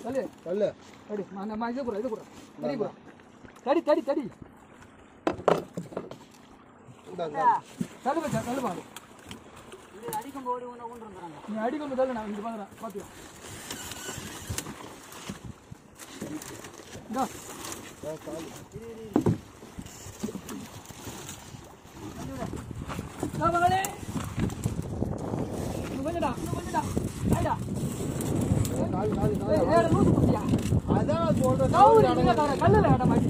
தள்ளு கல்லு தடி நான் நான் இது கூட இது கூட தடி கூட தடி தடி தடி இந்த இந்த. தள்ளு வச்சா தள்ளு பாரு இது அடிக்கும் போது ஒன்று கொண்டு வந்துடுறாங்க நீ அடிக்கொண்டு தள்ளு நான் இங்க பாக்குறேன் பாத்து இந்தா ஆ, காலு. இதோ மகளே இன்னும் கொஞ்சடா இன்னும் கொஞ்சடா ஐடா காலு, காலு, காலு. ஏய் ஏற லூசு குட்டியா அதான் சொல்றேன். கவுரி நீங்க தர கல்லுல ஏட மாட்டி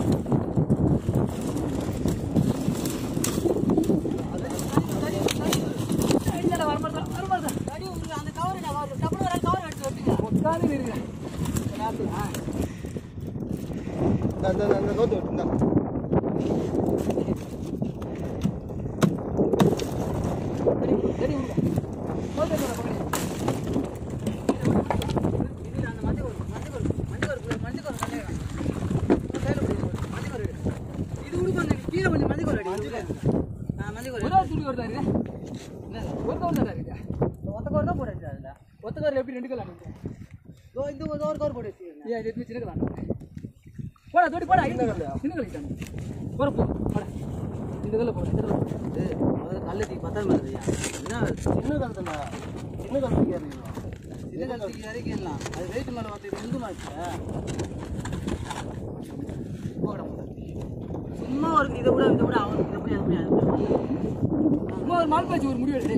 இல்லடா வரமாட்டா வரமாட்டா அடி உங்களுக்கு அந்த கவர் டபுள் வர கவர் எடுத்து வைப்பீங்க உட்காந்து இருக்கேன் இந்த, இந்த, இந்த, இந்த கவுத்து விட்டு, இந்த. சரி விடுங்க போட்டு போற இது அந்த மஞ்சள் கவர் மஞ்சள் கவர் மஞ்சள் கவர் மஞ்சள் கவர் நல்ல கையில் பிடிக்கும் மஞ்சள் கவர் எடு. இது உடுப்பாங்க நீ கீழே கொஞ்சம் மஞ்சள் கவர் அடி ஆ மஞ்சள் கவர் ஒரு துணி வருதா இருக்கு ஒரு கவுண்ட் தான் இருக்கு ஒத்த கவர் தான் போட்டு வச்சு அதில் ஒத்தக்காரில் எப்படி ரெண்டு கலாம் இதோ இந்த ஒரு ஒரு கவர் போட்டு வச்சுக்கிறேன் ஏன் இது சின்ன கலாம் போடா தோடி போடா சின்ன கலாம் சின்ன கலிட்டாங்க போற போ போடா இந்த கல்ல போடா இந்த கல்ல முதல்ல கல்ல தீ பத்தாம இருந்தியா என்ன சின்ன கழுத்துண்ணா. சின்ன கழுத்துக்கு ஏறிடலாம். சின்ன கலத்துக்கு இறக்கிடலாம் அது வெயிட் மேலே பார்த்து ரெண்டு மாச்சு போகடா சும்மா ஒரு இதை விட இதை விட அவன் இதை போய் அதை போய் அதை போய் சும்மா ஒரு மால் பேச்சு ஒரு முடிவு எடுத்து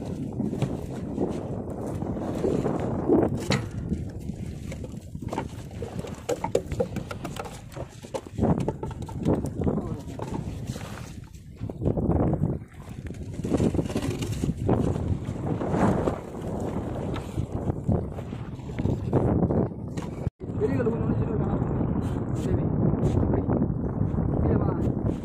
வெளியில் ஒன்று ஒன்று சொல்லிருக்கானா சரி கீழே வா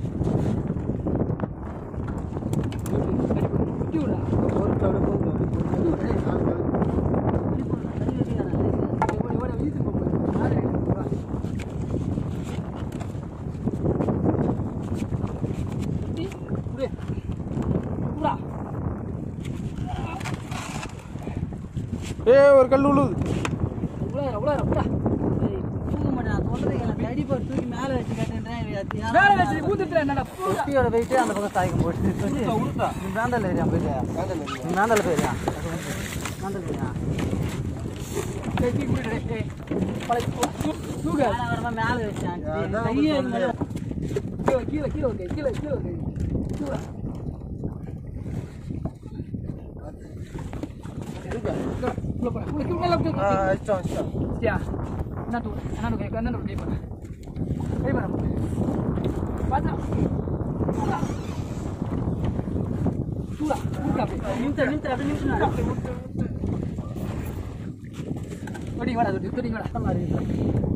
குட்டி விடா ஒரு கழுத்து, ஒரு கழுத்து, ஒரு கழுத்து, நாலு கழுத்து. தண்ணி வச்சுக்கிறான் ஓடி ஓடி வீட்டு போய் யாரு வா குட்டி குடு குடா ஏய், ஒரு கல் உழுவுது உள்ள உள்ள குடா தூக்க மாட்டேன் சொல்றேன் எனக்கு அடி போட்டு தூக்கி மேலே வச்சு கட்டுன்றேன் மேல வச்சு நீ ஊத்துட்டு என்னடா பூரா குட்டியோட வெயிட்டே அந்த பக்கம் சாய்க்கும் போட்டு நீ மேந்தல் ஏரியா போயிட்டு நீ மேந்தல் போயிரியா மேந்தல் போயிரியா டேய் டீ குடு டேய் டேய் பழைய தூக்கு மேலே வரமா மேலே வச்சேன் அதான் கையே சொன்னேன். கீழே கீழே கீழே ஒரு கை கீழே கீழே ஒரு கை கீழே உள்ள போடா உள்ள கீழே மேல போய் ஆ, இஷ்டம், இஷ்டம். சரியா என்ன தூக்கு என்ன கை என்ன கை பண்ண கை பண்ண பாத்தா தூடா தூடா தூடா நிமிஷம் நிமிஷம் அப்படி நிமிஷம் தொடி வாடா தொடி தொடி வாடா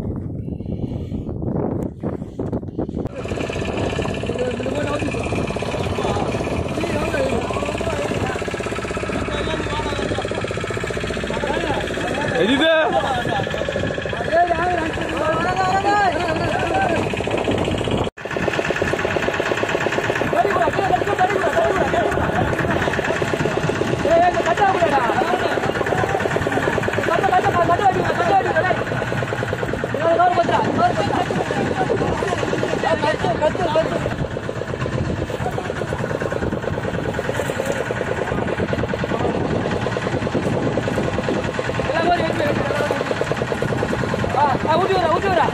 ஊட்டி வரா ஊட்டி வரா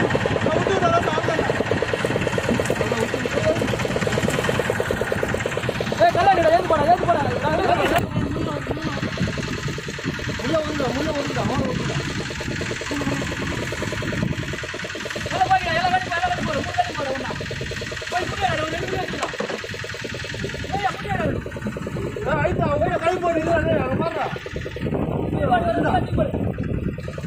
ஏய் கல்லாடிடா ஏந்து போடா ஏந்து போடா உள்ள வந்துடா, உள்ள வந்துடா, அவன் வந்துடா. எல்லாம் போய்டா எல்லாம் வாடி மேல வாடி போடு முன்னாடி போடு ஒண்ணா போய் முன்னாடி ஒரு ரெண்டு பேர் இருக்கா ஏய் முன்னாடி ஏய், ஐயா, அவன் கையில கை போடு, இல்ல, இல்ல, அங்க பாருடா. போடு போடு போடு